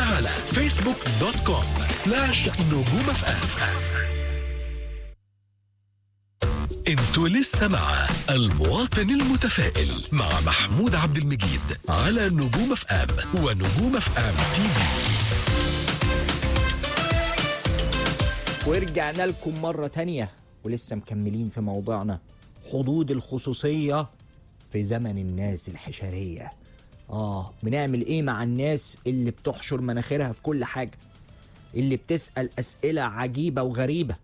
على فيسبوك دوت كوم سلاش نجوم اف ام انتوا لسه مع المواطن المتفائل مع محمود عبد المجيد على نجوم اف ام ونجوم اف ام تي في ورجعنا لكم مرة تانية ولسه مكملين في موضوعنا حدود الخصوصية في زمن الناس الحشرية آه بنعمل إيه مع الناس اللي بتحشر مناخيرها في كل حاجة اللي بتسأل أسئلة عجيبة وغريبة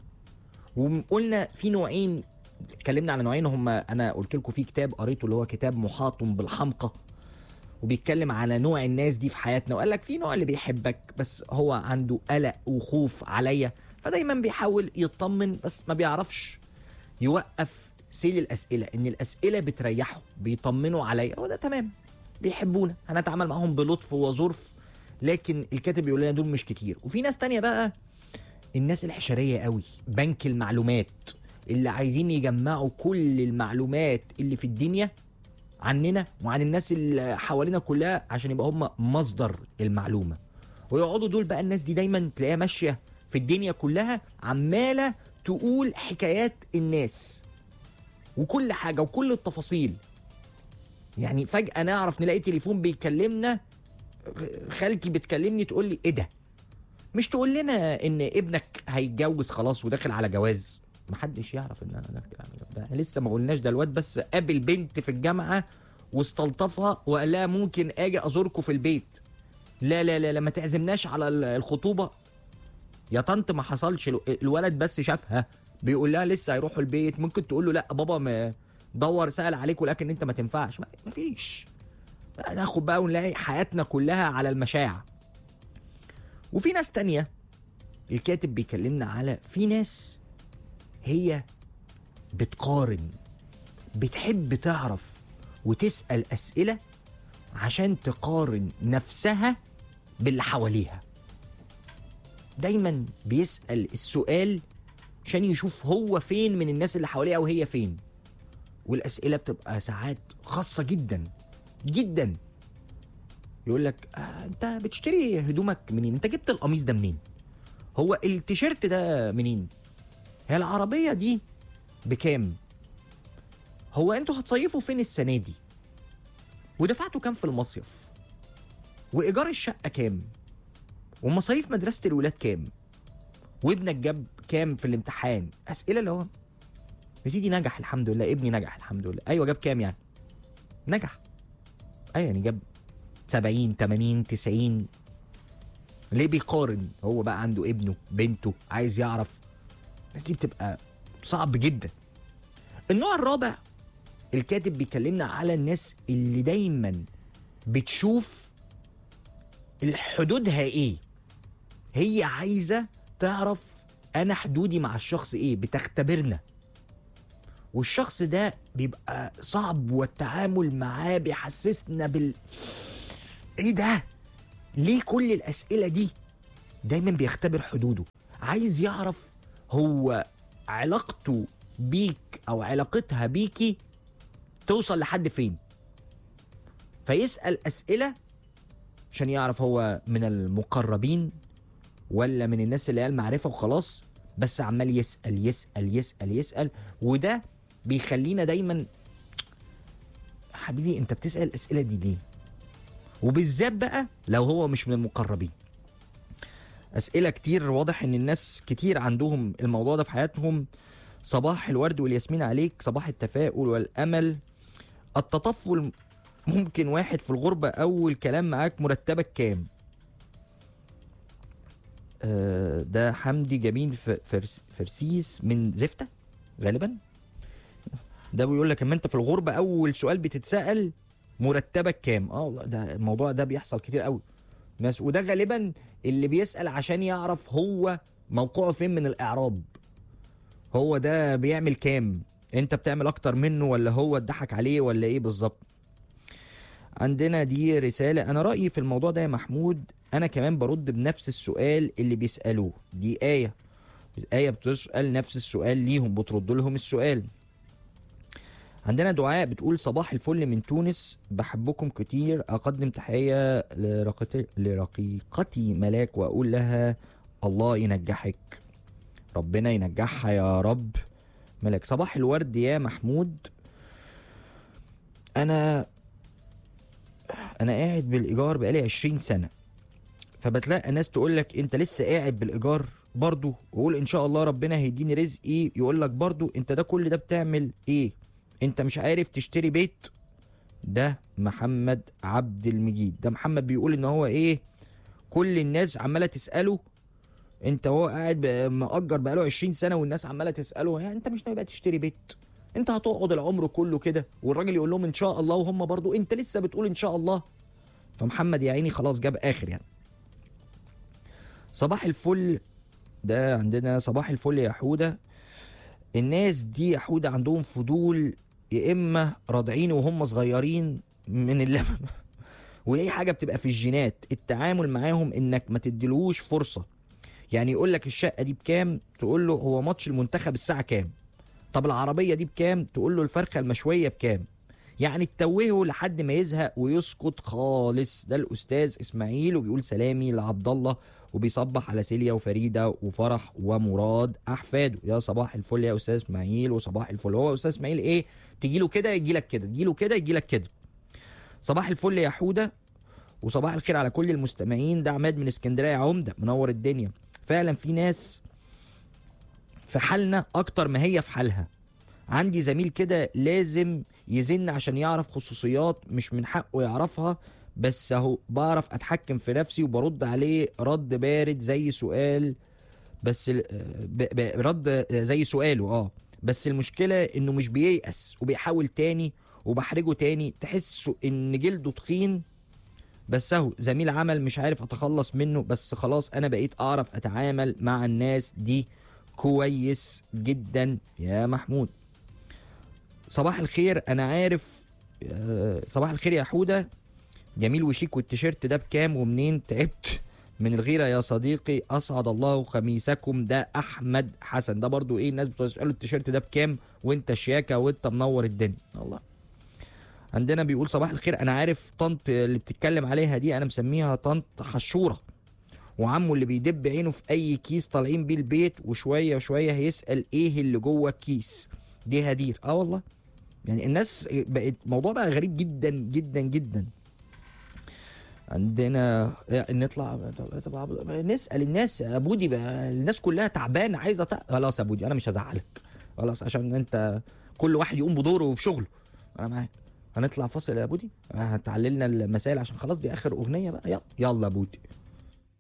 وقلنا في نوعين اتكلمنا على نوعين هما أنا قلت لكم في كتاب قريته اللي هو كتاب محاط بالحمقى وبيتكلم على نوع الناس دي في حياتنا وقال لك في نوع اللي بيحبك بس هو عنده قلق وخوف عليا فدايما بيحاول يطمن بس ما بيعرفش يوقف سيل الاسئله ان الاسئله بتريحه بيطمنوا عليا وده تمام بيحبونا هنتعامل معاهم بلطف وظرف لكن الكاتب بيقول لنا دول مش كتير وفي ناس تانية بقى الناس الحشريه قوي بنك المعلومات اللي عايزين يجمعوا كل المعلومات اللي في الدنيا عننا وعن الناس اللي حوالينا كلها عشان يبقى هم مصدر المعلومه ويقعدوا دول بقى الناس دي دايما تلاقيها ماشيه في الدنيا كلها عماله تقول حكايات الناس وكل حاجه وكل التفاصيل يعني فجاه نعرف نلاقي تليفون بيكلمنا خالتي بتكلمني تقول لي ايه ده مش تقول لنا ان ابنك هيتجوز خلاص وداخل على جواز محدش يعرف ان انا داخل على جواز ده احنا لسه ما قلناش ده الواد بس قابل بنت في الجامعه واستلطفها وقال لها ممكن اجي ازوركم في البيت لا لا لا لا ما تعزمناش على ال- الخطوبه يا طنط ما حصلش الو- الولد بس شافها بيقول لها لسه هيروحوا البيت ممكن تقول له لا بابا ما دور سأل عليك ولكن انت ما تنفعش ما ما فيش لا، ناخد بقى ونلاقي حياتنا كلها على المشاع وفي ناس تانية الكاتب بيكلمنا على في ناس هي بتقارن بتحب تعرف وتسأل أسئلة عشان تقارن نفسها باللي حواليها دايما بيسأل السؤال عشان يشوف هو فين من الناس اللي حواليه او هي فين والاسئله بتبقى ساعات خاصه جدا جدا يقول لك آه انت بتشتري هدومك منين انت جبت القميص ده منين هو التيشيرت ده منين هي العربيه دي بكام هو انتوا هتصيفوا فين السنه دي ودفعتوا كام في المصيف وايجار الشقه كام ومصاريف مدرسه الولاد كام وابنك جاب كام في الامتحان اسئله اللي هو يا سيدي نجح الحمد لله ابني نجح الحمد لله ايوه جاب كام يعني نجح ايوه يعني جاب 70 80 90 ليه بيقارن هو بقى عنده ابنه بنته عايز يعرف الناس دي بتبقى صعب جدا النوع الرابع الكاتب بيكلمنا على الناس اللي دايما بتشوف حدودها ايه هي عايزه تعرف انا حدودي مع الشخص ايه بتختبرنا والشخص ده بيبقى صعب والتعامل معاه بيحسسنا بال ايه ده ليه كل الاسئله دي دايما بيختبر حدوده عايز يعرف هو علاقته بيك او علاقتها بيكي توصل لحد فين فيسال اسئله عشان يعرف هو من المقربين ولا من الناس اللي هي المعرفه وخلاص بس عمال يسال يسال يسال يسال وده بيخلينا دايما حبيبي انت بتسال الاسئله دي ليه وبالذات بقى لو هو مش من المقربين اسئله كتير واضح ان الناس كتير عندهم الموضوع ده في حياتهم صباح الورد والياسمين عليك صباح التفاؤل والامل التطفل ممكن واحد في الغربه اول كلام معاك مرتبك كام آه، ده حمدي جميل ف- فرس فرسيس من زفته غالبا ده بيقول لك اما انت في الغربه اول سؤال بتتسال مرتبك كام اه والله ده الموضوع ده بيحصل كتير قوي ناس وده غالبا اللي بيسال عشان يعرف هو موقعه فين من الاعراب هو ده بيعمل كام انت بتعمل اكتر منه ولا هو اتضحك عليه ولا ايه بالظبط عندنا دي رسالة أنا رأيي في الموضوع ده يا محمود أنا كمان برد بنفس السؤال اللي بيسألوه دي آية آية بتسأل نفس السؤال ليهم بترد لهم السؤال عندنا دعاء بتقول صباح الفل من تونس بحبكم كتير اقدم تحيه لرقيقتي, لرقيقتي ملاك واقول لها الله ينجحك ربنا ينجحها يا رب ملاك صباح الورد يا محمود انا انا قاعد بالايجار بقالي 20 سنه فبتلاقي ناس تقول لك انت لسه قاعد بالايجار برضه وقول ان شاء الله ربنا هيديني رزقي يقول لك برضه انت ده كل ده بتعمل ايه انت مش عارف تشتري بيت ده محمد عبد المجيد ده محمد بيقول ان هو ايه كل الناس عماله تساله انت هو قاعد بقى- مأجر بقاله 20 سنه والناس عماله تساله يعني انت مش ناوي بقى تشتري بيت انت هتقعد العمر كله كده والراجل يقول لهم ان شاء الله وهم برضو انت لسه بتقول ان شاء الله فمحمد يا عيني خلاص جاب اخر يعني صباح الفل ده عندنا صباح الفل يا حوده الناس دي يا حوده عندهم فضول يا اما راضعين وهم صغيرين من اللبن واي حاجه بتبقى في الجينات التعامل معاهم انك ما تديلوش فرصه يعني يقول لك الشقه دي بكام تقول له هو ماتش المنتخب الساعه كام طب العربيه دي بكام تقول له الفرخه المشويه بكام يعني تتوهه لحد ما يزهق ويسقط خالص ده الاستاذ اسماعيل وبيقول سلامي لعبد الله وبيصبح على سيليا وفريده وفرح ومراد احفاده يا صباح الفل يا استاذ اسماعيل وصباح الفل هو استاذ اسماعيل ايه تجي له كده يجي لك كده تجي له كده يجي لك كده صباح الفل يا حوده وصباح الخير على كل المستمعين ده عماد من اسكندريه يا عمده منور الدنيا فعلا في ناس في حالنا اكتر ما هي في حالها عندي زميل كده لازم يزن عشان يعرف خصوصيات مش من حقه يعرفها بس اهو بعرف اتحكم في نفسي وبرد عليه رد بارد زي سؤال بس ال- ب- ب- رد زي سؤاله اه بس المشكلة انه مش بييأس وبيحاول تاني وبحرجه تاني تحس ان جلده تخين بس اهو زميل عمل مش عارف اتخلص منه بس خلاص انا بقيت اعرف اتعامل مع الناس دي كويس جدا يا محمود صباح الخير انا عارف آه، صباح الخير يا حوده جميل وشيك والتيشيرت ده بكام ومنين تعبت من الغيرة يا صديقي أسعد الله خميسكم ده أحمد حسن ده برضو إيه الناس بتسأله التيشيرت ده بكام وأنت شياكة وأنت منور الدنيا الله عندنا بيقول صباح الخير أنا عارف طنط اللي بتتكلم عليها دي أنا مسميها طنط حشورة وعمه اللي بيدب عينه في أي كيس طالعين بيه البيت وشوية وشوية هيسأل إيه اللي جوه الكيس دي هدير اه والله يعني الناس بقت الموضوع بقى غريب جدا جدا جدا عندنا إيه، نطلع طب- طب- نسال الناس يا بودي بقى الناس كلها تعبانه عايزه تق... خلاص يا بودي انا مش هزعلك خلاص عشان انت كل واحد يقوم بدوره وبشغله انا معاك هنطلع فاصل يا بودي هتعللنا المسائل عشان خلاص دي اخر اغنيه بقى يلا يلا يا بودي